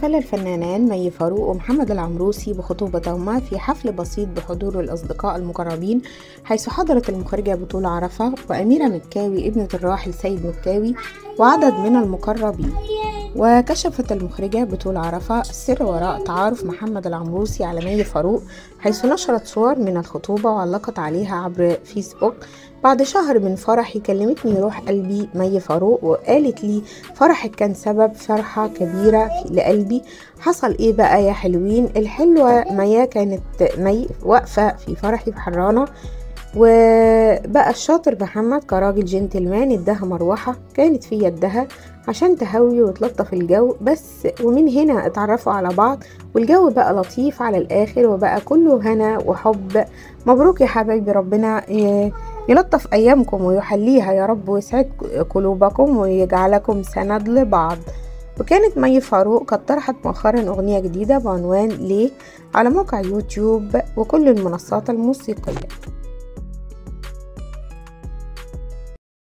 احتفل الفنانان مي فاروق ومحمد العمروسي بخطوبتهما في حفل بسيط بحضور الأصدقاء المقربين حيث حضرت المخرجة بطولة عرفة وأميرة مكاوي ابنة الراحل سيد مكاوي وعدد من المقربين وكشفت المخرجة بطول عرفة السر وراء تعارف محمد العمروسي على مي فاروق حيث نشرت صور من الخطوبة وعلقت عليها عبر فيسبوك بعد شهر من فرحي كلمتني روح قلبي مي فاروق وقالت لي فرحك كان سبب فرحة كبيرة لقلبي حصل ايه بقى يا حلوين الحلوة ميا كانت مي واقفة في فرحي بحرانة وبقى الشاطر محمد كراجل جنتلمان اداها مروحة كانت في يدها عشان تهوي وتلطف الجو بس ومن هنا اتعرفوا على بعض والجو بقى لطيف على الآخر وبقى كله هنا وحب مبروك يا حبايبي ربنا يلطف أيامكم ويحليها يا رب ويسعد قلوبكم ويجعلكم سند لبعض وكانت مي فاروق قد طرحت مؤخرا أغنية جديدة بعنوان ليه على موقع يوتيوب وكل المنصات الموسيقية